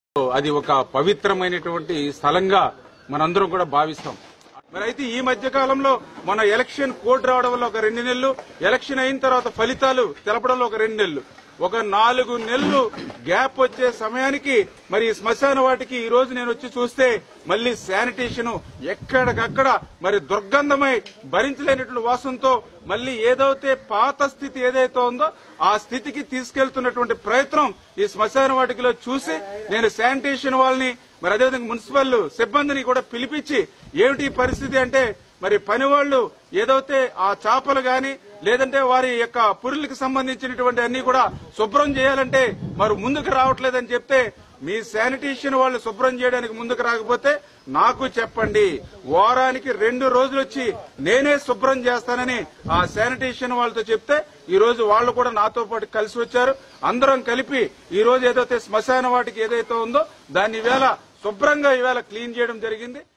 అది ఒక పవిత్రమైనటువంటి స్థలంగా మనందరం కూడా భావిస్తాం మరి అయితే ఈ మధ్య కాలంలో మన ఎలక్షన్ కోడ్ రావడం వల్ల ఒక రెండు నెలలు ఎలక్షన్ అయిన తర్వాత ఫలితాలు తెలపడంలో ఒక రెండు నెలలు ఒక నాలుగు నెలలు గ్యాప్ వచ్చే సమయానికి మరి ఈ శ్మశాన వాటికి ఈ రోజు నేను వచ్చి చూస్తే మళ్ళీ శానిటేషన్ ఎక్కడికక్కడ మరి దుర్గంధమై భరించలేనటువంటి వాసనతో మళ్ళీ ఏదైతే పాత స్థితి ఏదైతే ఉందో ఆ స్థితికి తీసుకెళ్తున్నటువంటి ప్రయత్నం ఈ శ్మశాన వాటికలో చూసి నేను శానిటేషన్ వాళ్ళని మరి అదేవిధంగా మున్సిపల్ సిబ్బందిని కూడా పిలిపించి ఏమిటి ఈ పరిస్థితి అంటే మరి పని వాళ్ళు ఏదైతే ఆ చేపలు గాని లేదంటే వారి యొక్క పురులకు సంబంధించినటువంటి అన్ని కూడా శుభ్రం చేయాలంటే మరి ముందుకు రావట్లేదని చెప్తే మీ శానిటేషన్ వాళ్ళు శుభ్రం చేయడానికి ముందుకు రాకపోతే నాకు చెప్పండి వారానికి రెండు రోజులు వచ్చి నేనే శుభ్రం చేస్తానని ఆ శానిటేషన్ వాళ్ళతో చెప్తే ఈ రోజు వాళ్ళు కూడా నాతో పాటు కలిసి వచ్చారు అందరం కలిపి ఈ రోజు ఏదైతే శ్మశాన వాటికి ఏదైతే ఉందో దాన్ని ఈవేళ శుభ్రంగా ఈవేళ క్లీన్ చేయడం జరిగింది